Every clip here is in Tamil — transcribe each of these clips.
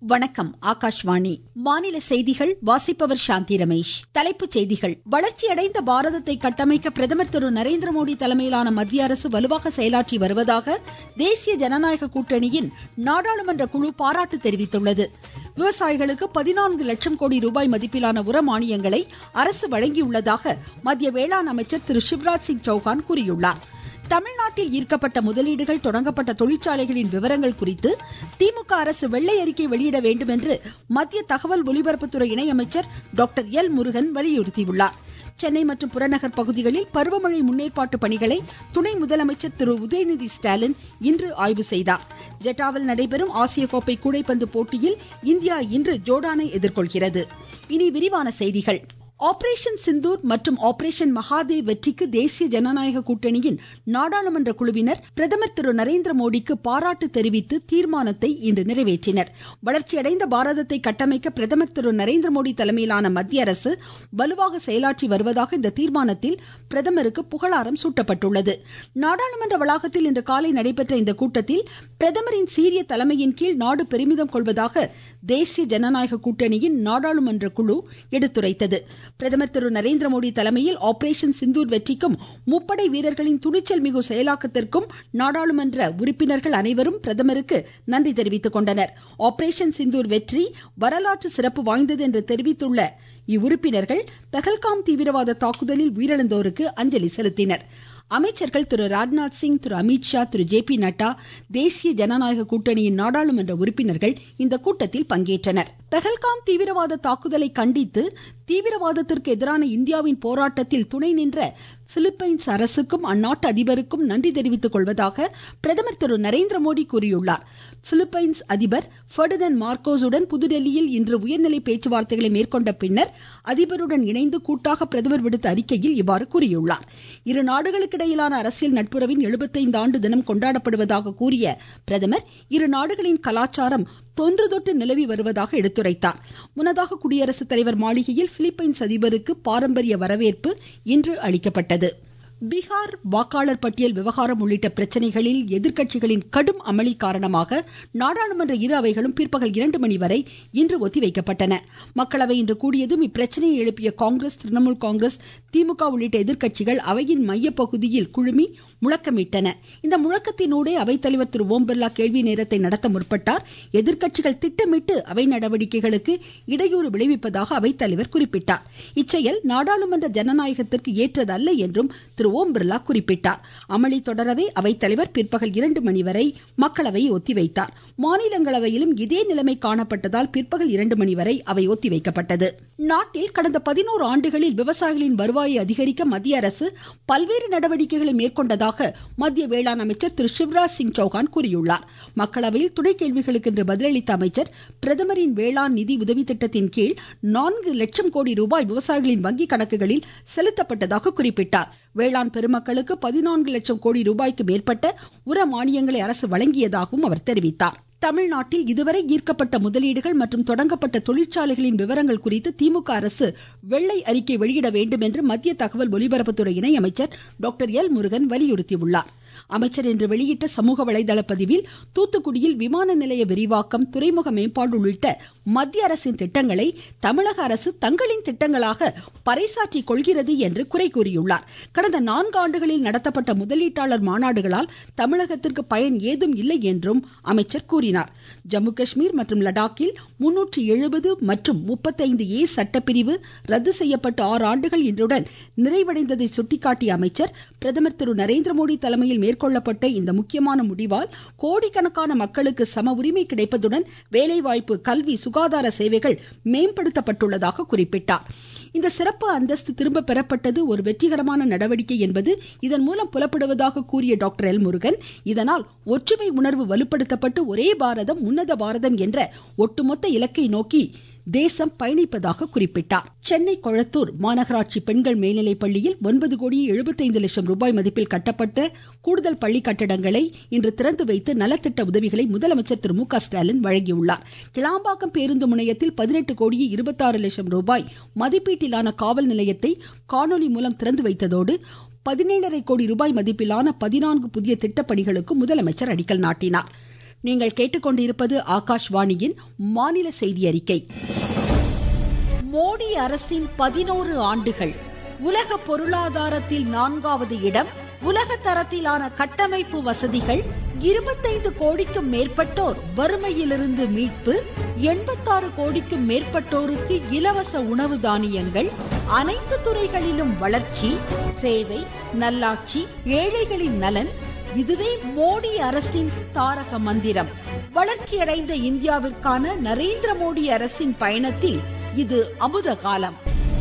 வணக்கம் ஆகாஷ்வாணி மாநில செய்திகள் வாசிப்பவர் சாந்தி ரமேஷ் தலைப்புச் செய்திகள் வளர்ச்சியடைந்த பாரதத்தை கட்டமைக்க பிரதமர் திரு நரேந்திர மோடி தலைமையிலான மத்திய அரசு வலுவாக செயலாற்றி வருவதாக தேசிய ஜனநாயக கூட்டணியின் நாடாளுமன்ற குழு பாராட்டு தெரிவித்துள்ளது விவசாயிகளுக்கு பதினான்கு லட்சம் கோடி ரூபாய் மதிப்பிலான உர மானியங்களை அரசு வழங்கியுள்ளதாக மத்திய வேளாண் அமைச்சர் திரு சிவராஜ் சிங் சௌகான் கூறியுள்ளார் தமிழ்நாட்டில் ஈர்க்கப்பட்ட முதலீடுகள் தொடங்கப்பட்ட தொழிற்சாலைகளின் விவரங்கள் குறித்து திமுக அரசு வெள்ளை அறிக்கை வெளியிட வேண்டும் என்று மத்திய தகவல் ஒலிபரப்புத்துறை இணையமைச்சர் டாக்டர் எல் முருகன் வலியுறுத்தியுள்ளார் சென்னை மற்றும் புறநகர் பகுதிகளில் பருவமழை முன்னேற்பாட்டு பணிகளை துணை முதலமைச்சர் திரு உதயநிதி ஸ்டாலின் இன்று ஆய்வு செய்தார் ஜெட்டாவில் நடைபெறும் ஆசிய கோப்பை கூடைப்பந்து போட்டியில் இந்தியா இன்று ஜோர்டானை எதிர்கொள்கிறது இனி விரிவான செய்திகள் ஆபரேஷன் சிந்தூர் மற்றும் ஆபரேஷன் மகாதேவ் வெற்றிக்கு தேசிய ஜனநாயக கூட்டணியின் நாடாளுமன்ற குழுவினர் பிரதமர் திரு நரேந்திர மோடிக்கு பாராட்டு தெரிவித்து தீர்மானத்தை இன்று நிறைவேற்றினர் வளர்ச்சியடைந்த பாரதத்தை கட்டமைக்க பிரதமர் திரு நரேந்திர மோடி தலைமையிலான மத்திய அரசு வலுவாக செயலாற்றி வருவதாக இந்த தீர்மானத்தில் பிரதமருக்கு புகழாரம் சூட்டப்பட்டுள்ளது நாடாளுமன்ற வளாகத்தில் இன்று காலை நடைபெற்ற இந்த கூட்டத்தில் பிரதமரின் சீரிய தலைமையின் கீழ் நாடு பெருமிதம் கொள்வதாக தேசிய ஜனநாயக கூட்டணியின் நாடாளுமன்ற குழு எடுத்துரைத்தது பிரதமர் திரு நரேந்திர மோடி தலைமையில் ஆபரேஷன் சிந்தூர் வெற்றிக்கும் முப்படை வீரர்களின் துணிச்சல் மிகு செயலாக்கத்திற்கும் நாடாளுமன்ற உறுப்பினர்கள் அனைவரும் பிரதமருக்கு நன்றி தெரிவித்துக் கொண்டனர் ஆபரேஷன் சிந்தூர் வெற்றி வரலாற்று சிறப்பு வாய்ந்தது என்று தெரிவித்துள்ள இவ்வுறுப்பினர்கள் பெஹல்காம் தீவிரவாத தாக்குதலில் உயிரிழந்தோருக்கு அஞ்சலி செலுத்தினர் அமைச்சர்கள் திரு ராஜ்நாத் சிங் திரு அமித்ஷா திரு ஜே பி நட்டா தேசிய ஜனநாயக கூட்டணியின் நாடாளுமன்ற உறுப்பினர்கள் இந்த கூட்டத்தில் பங்கேற்றனர் பெஹல்காம் தீவிரவாத தாக்குதலை கண்டித்து தீவிரவாதத்திற்கு எதிரான இந்தியாவின் போராட்டத்தில் துணை நின்ற பிலிப்பைன்ஸ் அரசுக்கும் அந்நாட்டு அதிபருக்கும் நன்றி தெரிவித்துக் கொள்வதாக பிரதமர் திரு நரேந்திர மோடி கூறியுள்ளார் பிலிப்பைன்ஸ் அதிபர் பெர்டினன் மார்க்கோஸுடன் புதுடெல்லியில் இன்று உயர்நிலை பேச்சுவார்த்தைகளை மேற்கொண்ட பின்னர் அதிபருடன் இணைந்து கூட்டாக பிரதமர் விடுத்த அறிக்கையில் இவ்வாறு கூறியுள்ளார் இரு நாடுகளுக்கிடையிலான அரசியல் நட்புறவின் எழுபத்தைந்து ஆண்டு தினம் கொண்டாடப்படுவதாக கூறிய பிரதமர் இரு நாடுகளின் கலாச்சாரம் தொன்று தொட்டு நிலவி வருவதாக எடுத்துரைத்தார் முன்னதாக குடியரசுத் தலைவர் மாளிகையில் பிலிப்பைன்ஸ் அதிபருக்கு பாரம்பரிய வரவேற்பு இன்று அளிக்கப்பட்டது பீகார் வாக்காளர் பட்டியல் விவகாரம் உள்ளிட்ட பிரச்சனைகளில் எதிர்க்கட்சிகளின் கடும் அமளி காரணமாக நாடாளுமன்ற இரு அவைகளும் பிற்பகல் இரண்டு மணி வரை இன்று ஒத்திவைக்கப்பட்டன மக்களவை இன்று கூடியதும் இப்பிரச்சனையை எழுப்பிய காங்கிரஸ் திரிணாமுல் காங்கிரஸ் திமுக உள்ளிட்ட எதிர்க்கட்சிகள் அவையின் மையப்பகுதியில் குழுமி முழக்கமிட்டன இந்த முழக்கத்தினூடே அவைத்தலைவர் திரு ஓம் பிர்லா கேள்வி நேரத்தை நடத்த முற்பட்டார் எதிர்க்கட்சிகள் திட்டமிட்டு அவை நடவடிக்கைகளுக்கு இடையூறு விளைவிப்பதாக அவைத்தலைவர் குறிப்பிட்டார் இச்செயல் நாடாளுமன்ற ஜனநாயகத்திற்கு ஏற்றதல்ல என்றும் திரு ஓம் பிர்லா குறிப்பிட்டார் அமளி தொடரவே அவைத்தலைவர் பிற்பகல் இரண்டு மணி வரை மக்களவையை ஒத்திவைத்தார் மாநிலங்களவையிலும் இதே நிலைமை காணப்பட்டதால் பிற்பகல் இரண்டு மணி வரை அவை ஒத்திவைக்கப்பட்டது நாட்டில் கடந்த பதினோரு ஆண்டுகளில் விவசாயிகளின் வருவாயை அதிகரிக்க மத்திய அரசு பல்வேறு நடவடிக்கைகளை மேற்கொண்டதாக மத்திய வேளாண் அமைச்சர் திரு சிவராஜ் சிங் சௌகான் கூறியுள்ளார் மக்களவையில் துணை கேள்விகளுக்கு இன்று பதிலளித்த அமைச்சர் பிரதமரின் வேளாண் நிதி உதவி திட்டத்தின் கீழ் நான்கு லட்சம் கோடி ரூபாய் விவசாயிகளின் வங்கி கணக்குகளில் செலுத்தப்பட்டதாக குறிப்பிட்டார் வேளாண் பெருமக்களுக்கு பதினான்கு லட்சம் கோடி ரூபாய்க்கு மேற்பட்ட உர மானியங்களை அரசு வழங்கியதாகவும் அவர் தெரிவித்தார் தமிழ்நாட்டில் இதுவரை ஈர்க்கப்பட்ட முதலீடுகள் மற்றும் தொடங்கப்பட்ட தொழிற்சாலைகளின் விவரங்கள் குறித்து திமுக அரசு வெள்ளை அறிக்கை வெளியிட வேண்டும் என்று மத்திய தகவல் ஒலிபரப்புத்துறை இணை அமைச்சர் டாக்டர் எல் முருகன் வலியுறுத்தியுள்ளார் அமைச்சர் இன்று வெளியிட்ட சமூக வலைதள பதிவில் தூத்துக்குடியில் விமான நிலைய விரிவாக்கம் துறைமுக மேம்பாடு உள்ளிட்ட மத்திய அரசின் திட்டங்களை தமிழக அரசு தங்களின் திட்டங்களாக பறைசாற்றி கொள்கிறது என்று குறை கூறியுள்ளார் கடந்த நான்கு ஆண்டுகளில் நடத்தப்பட்ட முதலீட்டாளர் மாநாடுகளால் தமிழகத்திற்கு பயன் ஏதும் இல்லை என்றும் அமைச்சர் கூறினார் ஜம்மு காஷ்மீர் மற்றும் லடாக்கில் முன்னூற்று எழுபது மற்றும் முப்பத்தைந்து ஏ சட்டப்பிரிவு ரத்து செய்யப்பட்டு ஆறு ஆண்டுகள் இன்றுடன் நிறைவடைந்ததை சுட்டிக்காட்டிய அமைச்சர் பிரதமர் திரு நரேந்திர மோடி தலைமையில் மேற்கொள்ளப்பட்ட இந்த முக்கியமான முடிவால் கோடிக்கணக்கான மக்களுக்கு சம உரிமை கிடைப்பதுடன் வேலைவாய்ப்பு கல்வி சுகாதார சேவைகள் மேம்படுத்தப்பட்டுள்ளதாக குறிப்பிட்டார் இந்த சிறப்பு அந்தஸ்து திரும்ப பெறப்பட்டது ஒரு வெற்றிகரமான நடவடிக்கை என்பது இதன் மூலம் புலப்படுவதாக கூறிய டாக்டர் எல் முருகன் இதனால் ஒற்றுமை உணர்வு வலுப்படுத்தப்பட்டு ஒரே பாரதம் உன்னத பாரதம் என்ற ஒட்டுமொத்த இலக்கை நோக்கி தேசம் பயணிப்பதாக குறிப்பிட்டார் சென்னை கொளத்தூர் மாநகராட்சி பெண்கள் மேல்நிலைப் பள்ளியில் ஒன்பது கோடியே எழுபத்தைந்து லட்சம் ரூபாய் மதிப்பில் கட்டப்பட்ட கூடுதல் பள்ளி கட்டடங்களை இன்று திறந்து வைத்து நலத்திட்ட உதவிகளை முதலமைச்சர் திரு மு க ஸ்டாலின் வழங்கியுள்ளார் கிளாம்பாக்கம் பேருந்து முனையத்தில் பதினெட்டு கோடியே இருபத்தாறு லட்சம் ரூபாய் மதிப்பீட்டிலான காவல் நிலையத்தை காணொலி மூலம் திறந்து வைத்ததோடு பதினேழரை கோடி ரூபாய் மதிப்பிலான பதினான்கு புதிய திட்டப்பணிகளுக்கு முதலமைச்சர் அடிக்கல் நாட்டினார் நீங்கள் கேட்டுக்கொண்டிருப்பது ஆகாஷ்வாணியின் மாநில செய்தி அறிக்கை மோடி அரசின் பதினோரு ஆண்டுகள் உலக பொருளாதாரத்தில் நான்காவது இடம் உலக தரத்திலான கட்டமைப்பு வசதிகள் இருபத்தைந்து கோடிக்கும் மேற்பட்டோர் வறுமையிலிருந்து மீட்பு எண்பத்தாறு கோடிக்கும் மேற்பட்டோருக்கு இலவச உணவு தானியங்கள் அனைத்து துறைகளிலும் வளர்ச்சி சேவை நல்லாட்சி ஏழைகளின் நலன் இதுவே மோடி அரசின் தாரக மந்திரம் வளர்ச்சியடைந்த இந்தியாவிற்கான நரேந்திர மோடி அரசின் பயணத்தில் இது அமுத காலம்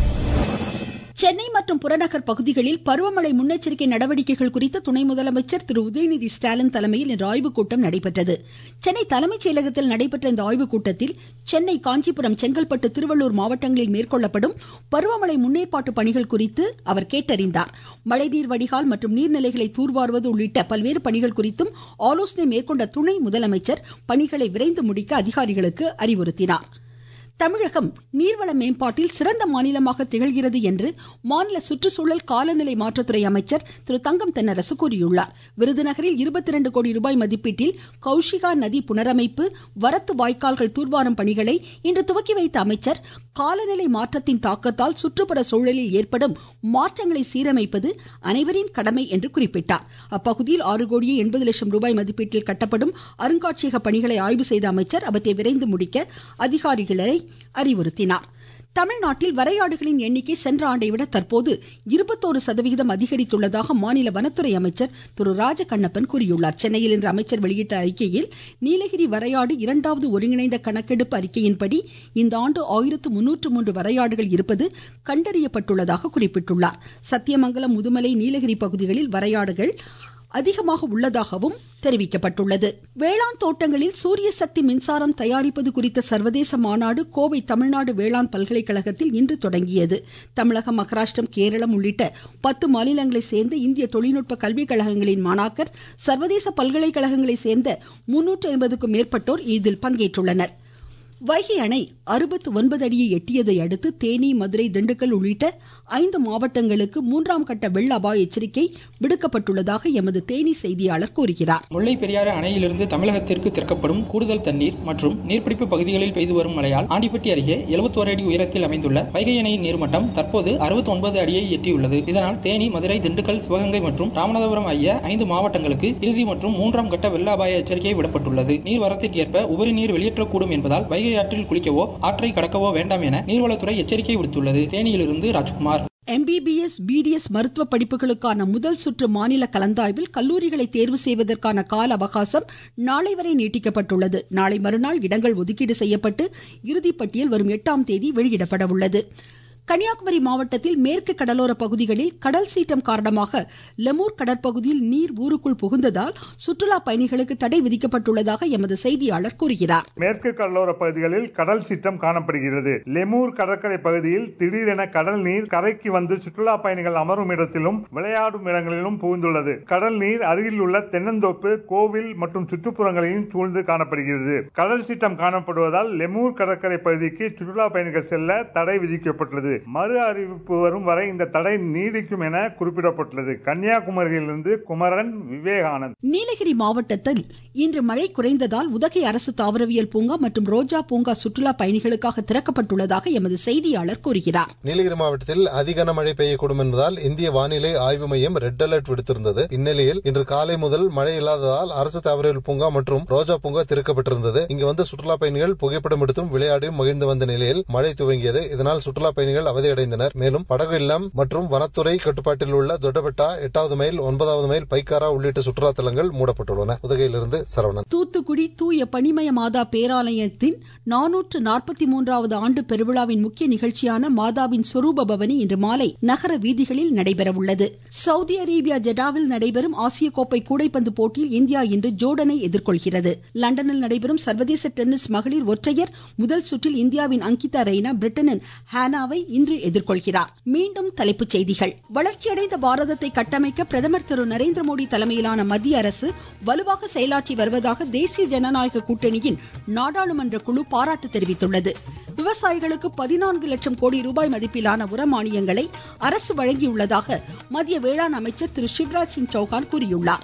சென்னை மற்றும் புறநகர் பகுதிகளில் பருவமழை முன்னெச்சரிக்கை நடவடிக்கைகள் குறித்து துணை முதலமைச்சர் திரு உதயநிதி ஸ்டாலின் தலைமையில் இன்று ஆய்வுக் கூட்டம் நடைபெற்றது சென்னை தலைமைச் செயலகத்தில் நடைபெற்ற இந்த ஆய்வுக் கூட்டத்தில் சென்னை காஞ்சிபுரம் செங்கல்பட்டு திருவள்ளூர் மாவட்டங்களில் மேற்கொள்ளப்படும் பருவமழை முன்னேற்பாட்டு பணிகள் குறித்து அவர் கேட்டறிந்தார் மழைநீர் வடிகால் மற்றும் நீர்நிலைகளை தூர்வாருவது உள்ளிட்ட பல்வேறு பணிகள் குறித்தும் ஆலோசனை மேற்கொண்ட துணை முதலமைச்சர் பணிகளை விரைந்து முடிக்க அதிகாரிகளுக்கு அறிவுறுத்தினார் தமிழகம் நீர்வள மேம்பாட்டில் சிறந்த மாநிலமாக திகழ்கிறது என்று மாநில சுற்றுச்சூழல் காலநிலை மாற்றத்துறை அமைச்சர் திரு தங்கம் தென்னரசு கூறியுள்ளார் விருதுநகரில் இருபத்தி இரண்டு கோடி ரூபாய் மதிப்பீட்டில் கௌஷிகா நதி புனரமைப்பு வரத்து வாய்க்கால்கள் தூர்வாரும் பணிகளை இன்று துவக்கி வைத்த அமைச்சர் காலநிலை மாற்றத்தின் தாக்கத்தால் சுற்றுப்புற சூழலில் ஏற்படும் மாற்றங்களை சீரமைப்பது அனைவரின் கடமை என்று குறிப்பிட்டார் அப்பகுதியில் ஆறு கோடியே எண்பது லட்சம் ரூபாய் மதிப்பீட்டில் கட்டப்படும் அருங்காட்சியக பணிகளை ஆய்வு செய்த அமைச்சர் அவற்றை விரைந்து முடிக்க அதிகாரிகளை அறிவுறுத்தினார் தமிழ்நாட்டில் வரையாடுகளின் எண்ணிக்கை சென்ற ஆண்டை விட தற்போது இருபத்தோரு சதவிகிதம் அதிகரித்துள்ளதாக மாநில வனத்துறை அமைச்சர் திரு ராஜகண்ணப்பன் கூறியுள்ளார் சென்னையில் இன்று அமைச்சர் வெளியிட்ட அறிக்கையில் நீலகிரி வரையாடு இரண்டாவது ஒருங்கிணைந்த கணக்கெடுப்பு அறிக்கையின்படி இந்த ஆண்டு ஆயிரத்து முன்னூற்று மூன்று வரையாடுகள் இருப்பது கண்டறியப்பட்டுள்ளதாக குறிப்பிட்டுள்ளார் சத்தியமங்கலம் முதுமலை நீலகிரி பகுதிகளில் வரையாடுகள் அதிகமாக உள்ளதாகவும் தெரிவிக்கப்பட்டுள்ளது வேளாண் தோட்டங்களில் சூரிய சக்தி மின்சாரம் தயாரிப்பது குறித்த சர்வதேச மாநாடு கோவை தமிழ்நாடு வேளாண் பல்கலைக்கழகத்தில் இன்று தொடங்கியது தமிழகம் மகாராஷ்டிரம் கேரளம் உள்ளிட்ட பத்து மாநிலங்களை சேர்ந்த இந்திய தொழில்நுட்ப கல்விக் கழகங்களின் மாணாக்கர் சர்வதேச பல்கலைக்கழகங்களை சேர்ந்த முன்னூற்று ஐம்பதுக்கும் மேற்பட்டோர் இதில் பங்கேற்றுள்ளனர் வைகை அணை அறுபத்து ஒன்பது அடியை எட்டியதை அடுத்து தேனி மதுரை திண்டுக்கல் உள்ளிட்ட ஐந்து மாவட்டங்களுக்கு மூன்றாம் கட்ட வெள்ள அபாய எச்சரிக்கை விடுக்கப்பட்டுள்ளதாக எமது தேனி செய்தியாளர் கூறுகிறார் முல்லை பெரியாறு அணையிலிருந்து தமிழகத்திற்கு திறக்கப்படும் கூடுதல் தண்ணீர் மற்றும் நீர்பிடிப்பு பகுதிகளில் பெய்து வரும் மழையால் ஆண்டிப்பட்டி அருகே எழுபத்தோரு அடி உயரத்தில் அமைந்துள்ள வைகை அணையின் நீர்மட்டம் தற்போது அறுபத்தி ஒன்பது அடியை எட்டியுள்ளது இதனால் தேனி மதுரை திண்டுக்கல் சிவகங்கை மற்றும் ராமநாதபுரம் ஆகிய ஐந்து மாவட்டங்களுக்கு இறுதி மற்றும் மூன்றாம் கட்ட வெள்ள அபாய எச்சரிக்கை விடப்பட்டுள்ளது நீர்வரத்திற்கேற்ப உபரி நீர் வெளியேற்றக்கூடும் என்பதால் வைகை ஆற்றில் குளிக்கவோ ஆற்றை கடக்கவோ வேண்டாம் என நீர்வளத்துறை எச்சரிக்கை விடுத்துள்ளது தேனியிலிருந்து ராஜ்குமார் எம்பிபிஎஸ் பிடிஎஸ் மருத்துவ படிப்புகளுக்கான முதல் சுற்று மாநில கலந்தாய்வில் கல்லூரிகளை தேர்வு செய்வதற்கான கால அவகாசம் நாளை வரை நீட்டிக்கப்பட்டுள்ளது நாளை மறுநாள் இடங்கள் ஒதுக்கீடு செய்யப்பட்டு இறுதிப்பட்டியல் வரும் எட்டாம் தேதி வெளியிடப்பட உள்ளது கன்னியாகுமரி மாவட்டத்தில் மேற்கு கடலோர பகுதிகளில் கடல் சீற்றம் காரணமாக லெமூர் கடற்பகுதியில் நீர் ஊருக்குள் புகுந்ததால் சுற்றுலா பயணிகளுக்கு தடை விதிக்கப்பட்டுள்ளதாக எமது செய்தியாளர் கூறுகிறார் மேற்கு கடலோர பகுதிகளில் கடல் சீற்றம் காணப்படுகிறது லெமூர் கடற்கரை பகுதியில் திடீரென கடல் நீர் கரைக்கு வந்து சுற்றுலா பயணிகள் அமரும் இடத்திலும் விளையாடும் இடங்களிலும் புகுந்துள்ளது கடல் நீர் அருகில் உள்ள தென்னந்தோப்பு கோவில் மற்றும் சுற்றுப்புறங்களையும் சூழ்ந்து காணப்படுகிறது கடல் சீற்றம் காணப்படுவதால் லெமூர் கடற்கரை பகுதிக்கு சுற்றுலா பயணிகள் செல்ல தடை விதிக்கப்பட்டுள்ளது மறு அறிவிப்பு வரும் வரை இந்த தடை நீடிக்கும் என குறிப்பிடப்பட்டுள்ளது கன்னியாகுமரியிலிருந்து குமரன் விவேகானந்த் நீலகிரி மாவட்டத்தில் இன்று மழை குறைந்ததால் உதகை அரசு தாவரவியல் பூங்கா மற்றும் ரோஜா பூங்கா சுற்றுலா பயணிகளுக்காக திறக்கப்பட்டுள்ளதாக எமது செய்தியாளர் கூறுகிறார் நீலகிரி மாவட்டத்தில் அதிகன மழை பெய்யக்கூடும் என்பதால் இந்திய வானிலை ஆய்வு மையம் ரெட் அலர்ட் விடுத்திருந்தது இந்நிலையில் இன்று காலை முதல் மழை இல்லாததால் அரசு தாவரவியல் பூங்கா மற்றும் ரோஜா பூங்கா திறக்கப்பட்டிருந்தது இங்கு வந்த சுற்றுலா பயணிகள் புகைப்படம் எடுத்தும் விளையாடியும் மகிழ்ந்து வந்த நிலையில் மழை துவங்கியது இதனால் சுற்றுலா பயணிகள் அவதியடைந்தனர் மேலும் படகு இல்லம் மற்றும் வனத்துறை கட்டுப்பாட்டில் உள்ள தொட்டபெட்டா எட்டாவது மைல் ஒன்பதாவது மைல் பைக்காரா உள்ளிட்ட சுற்றுலா தலங்கள் மூடப்பட்டுள்ளன உதகையிலிருந்து சரவணன் தூத்துக்குடி தூய பனிமய மாதா பேராலயத்தின் நானூற்று நாற்பத்தி மூன்றாவது ஆண்டு பெருவிழாவின் முக்கிய நிகழ்ச்சியான மாதாவின் சொரூப பவனி இன்று மாலை நகர வீதிகளில் நடைபெற உள்ளது சவுதி அரேபியா ஜெடாவில் நடைபெறும் ஆசிய கோப்பை கூடைப்பந்து போட்டியில் இந்தியா இன்று ஜோர்டனை எதிர்கொள்கிறது லண்டனில் நடைபெறும் சர்வதேச டென்னிஸ் மகளிர் ஒற்றையர் முதல் சுற்றில் இந்தியாவின் அங்கிதா ரெய்னா பிரிட்டனின் ஹானாவை இன்று எதிர்கொள்கிறார் மீண்டும் தலைப்புச் செய்திகள் வளர்ச்சியடைந்த பாரதத்தை கட்டமைக்க பிரதமர் திரு நரேந்திர மோடி தலைமையிலான மத்திய அரசு வலுவாக செயலாற்றி வருவதாக தேசிய ஜனநாயக கூட்டணியின் நாடாளுமன்ற குழு பாராட்டு தெரிவித்துள்ளது விவசாயிகளுக்கு பதினான்கு லட்சம் கோடி ரூபாய் மதிப்பிலான உர மானியங்களை அரசு வழங்கியுள்ளதாக மத்திய வேளாண் அமைச்சர் திரு சிவராஜ் சிங் சௌகான் கூறியுள்ளார்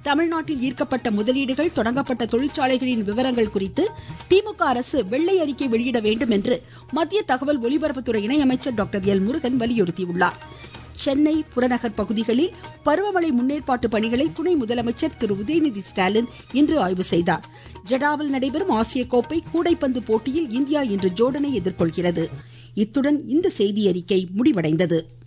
தமிழ்நாட்டில் ஈர்க்கப்பட்ட முதலீடுகள் தொடங்கப்பட்ட தொழிற்சாலைகளின் விவரங்கள் குறித்து திமுக அரசு வெள்ளை அறிக்கை வெளியிட வேண்டும் என்று மத்திய தகவல் ஒலிபரப்புத்துறை இணையமைச்சர் டாக்டர் எல் முருகன் வலியுறுத்தியுள்ளார் சென்னை புறநகர் பகுதிகளில் பருவமழை முன்னேற்பாட்டு பணிகளை துணை முதலமைச்சர் திரு உதயநிதி ஸ்டாலின் இன்று ஆய்வு செய்தார் ஜடாவில் நடைபெறும் ஆசிய கோப்பை கூடைப்பந்து போட்டியில் இந்தியா இன்று ஜோர்டனை எதிர்கொள்கிறது இத்துடன் இந்த செய்தியறிக்கை முடிவடைந்தது